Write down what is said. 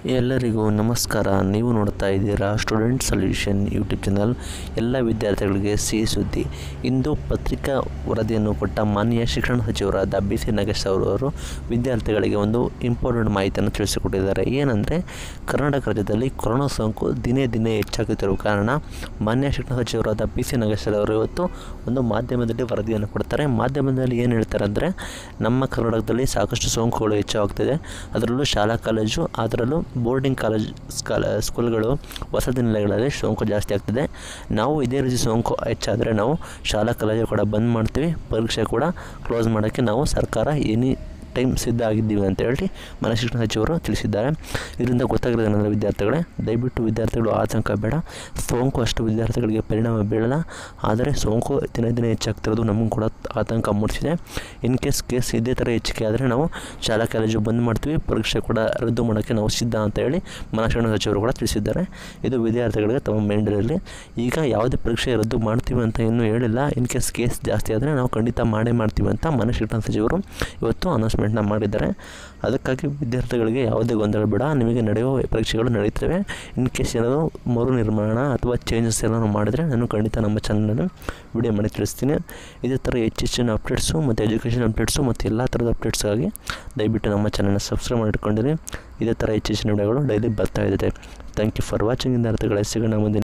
ಎಲ್ಲರಿಗೂ ನಮಸ್ಕಾರ ನೀವು ನೋಡ್ತಾ ಇದ್ದೀರಾ ಸ್ಟೂಡೆಂಟ್ ಸೊಲ್ಯೂಷನ್ ಯೂಟ್ಯೂಬ್ ಚಾನಲ್ ಎಲ್ಲ ವಿದ್ಯಾರ್ಥಿಗಳಿಗೆ ಸಿಹಿ ಸುದ್ದಿ ಇಂದು ಪತ್ರಿಕಾ ವರದಿಯನ್ನು ಕೊಟ್ಟ ಮಾನ್ಯ ಶಿಕ್ಷಣ ಸಚಿವರಾದ ಬಿ ಸಿ ನಾಗೇಶ್ ಅವರು ವಿದ್ಯಾರ್ಥಿಗಳಿಗೆ ಒಂದು ಇಂಪಾರ್ಟೆಂಟ್ ಮಾಹಿತಿಯನ್ನು ತಿಳಿಸಿಕೊಟ್ಟಿದ್ದಾರೆ ಏನಂದರೆ ಕರ್ನಾಟಕ ರಾಜ್ಯದಲ್ಲಿ ಕೊರೋನಾ ಸೋಂಕು ದಿನೇ ದಿನೇ ಹೆಚ್ಚಾಗುತ್ತಿರುವ ಕಾರಣ ಮಾನ್ಯ ಶಿಕ್ಷಣ ಸಚಿವರಾದ ಬಿ ಸಿ ನಾಗೇಶ್ ಅವರು ಇವತ್ತು ಒಂದು ಮಾಧ್ಯಮದಲ್ಲಿ ವರದಿಯನ್ನು ಕೊಡ್ತಾರೆ ಮಾಧ್ಯಮದಲ್ಲಿ ಏನು ಹೇಳ್ತಾರೆ ಅಂದರೆ ನಮ್ಮ ಕರ್ನಾಟಕದಲ್ಲಿ ಸಾಕಷ್ಟು ಸೋಂಕುಗಳು ಹೆಚ್ಚಾಗ್ತಿದೆ ಅದರಲ್ಲೂ ಶಾಲಾ ಕಾಲೇಜು ಅದರಲ್ಲೂ ಬೋರ್ಡಿಂಗ್ ಕಾಲೇಜ್ ಸ್ಕಾಲ ಸ್ಕೂಲ್ಗಳು ವಸತಿ ನಿಲಯಗಳಲ್ಲಿ ಸೋಂಕು ಜಾಸ್ತಿ ಆಗ್ತಿದೆ ನಾವು ಇದೇ ರೀತಿ ಸೋಂಕು ಹೆಚ್ಚಾದರೆ ನಾವು ಶಾಲಾ ಕಾಲೇಜು ಕೂಡ ಬಂದ್ ಮಾಡ್ತೀವಿ ಪರೀಕ್ಷೆ ಕೂಡ ಕ್ಲೋಸ್ ಮಾಡೋಕ್ಕೆ ನಾವು ಸರ್ಕಾರ ಎನಿ ಟೈಮ್ ಸಿದ್ಧ ಆಗಿದ್ದೀವಿ ಅಂತ ಹೇಳಿ ಮನೆ ಶಿಕ್ಷಣ ಸಚಿವರು ತಿಳಿಸಿದ್ದಾರೆ ಇದರಿಂದ ಗೊತ್ತಾಗಿರೋದು ಏನಂದರೆ ವಿದ್ಯಾರ್ಥಿಗಳೇ ದಯವಿಟ್ಟು ವಿದ್ಯಾರ್ಥಿಗಳು ಆತಂಕ ಬೇಡ ಸೋಂಕು ಅಷ್ಟು ವಿದ್ಯಾರ್ಥಿಗಳಿಗೆ ಪರಿಣಾಮ ಬೀಳಲ್ಲ ಆದರೆ ಸೋಂಕು ದಿನ ದಿನ ಹೆಚ್ಚಾಗ್ತಿರೋದು ನಮಗೂ ಕೂಡ ಆತಂಕ ಮೂಡಿಸಿದೆ ಇನ್ ಕೇಸ್ ಕೇಸ್ ಇದೇ ಥರ ಹೆಚ್ಚಿಗೆ ಆದರೆ ನಾವು ಶಾಲಾ ಕಾಲೇಜು ಬಂದ್ ಮಾಡ್ತೀವಿ ಪರೀಕ್ಷೆ ಕೂಡ ರದ್ದು ಮಾಡೋಕ್ಕೆ ನಾವು ಸಿದ್ಧ ಅಂತ ಹೇಳಿ ಮನೆ ಶಿಕ್ಷಣ ಸಚಿವರು ಕೂಡ ತಿಳಿಸಿದ್ದಾರೆ ಇದು ವಿದ್ಯಾರ್ಥಿಗಳಿಗೆ ತಮ್ಮ ಮೈಂಡಲ್ಲಿ ಈಗ ಯಾವುದೇ ಪರೀಕ್ಷೆ ರದ್ದು ಮಾಡ್ತೀವಿ ಅಂತ ಇನ್ನೂ ಹೇಳಿಲ್ಲ ಇನ್ ಕೇಸ್ ಕೇಸ್ ಜಾಸ್ತಿ ಆದರೆ ನಾವು ಖಂಡಿತ ಮಾಡೇ ಮಾಡ್ತೀವಿ ಅಂತ ಮನೆ ಶಿಕ್ಷಣ ಸಚಿವರು ಇವತ್ತು ಅನೌನ್ಸ್ಮೆಂಟ್ನ ಮಾಡಿದ್ದಾರೆ ಅದಕ್ಕಾಗಿ ವಿದ್ಯಾರ್ಥಿಗಳಿಗೆ ಯಾವುದೇ ಗೊಂದಲ ಬೇಡ ನಿಮಗೆ ನಡೆಯುವ ಪರೀಕ್ಷೆಗಳು ನಡೀತವೆ ಇನ್ ಕೇಸ್ ಏನಾದರೂ ಮರು ನಿರ್ಮಾಣ ಅಥವಾ ಚೇಂಜಸ್ ಏನಾದರೂ ಮಾಡಿದರೆ ನಾನು ಖಂಡಿತ ನಮ್ಮ ಚಾನಲನ್ನು ವಿಡಿಯೋ ಮಾಡಿ ತಿಳಿಸ್ತೀನಿ ಇದೇ ಥರ ಹೆಚ್ಚೆಚ್ಚಿನ ಅಪ್ಡೇಟ್ಸು ಮತ್ತು ಎಜುಕೇಷನ್ ಅಪ್ಡೇಟ್ಸು ಮತ್ತು ಎಲ್ಲ ಥರದ ಅಪ್ಡೇಟ್ಸ್ಗಾಗಿ ದಯವಿಟ್ಟು ನಮ್ಮ ಚಾನಲ್ನ ಸಬ್ಸ್ಕ್ರೈಬ್ ಮಾಡಿಕೊಂಡಿರಿ ಇದೇ ಥರ ಹೆಚ್ಚೆಚ್ಚಿನ ವಿಡಿಯೋಗಳು ಡೈಲಿ ಬರ್ತಾ ಇದೆ ಥ್ಯಾಂಕ್ ಯು ಫಾರ್ ವಾಚಿಂಗ್ ವಿದ್ಯಾರ್ಥಿಗಳೇ ಸಿಗೋಣ ಮುಂದಿನ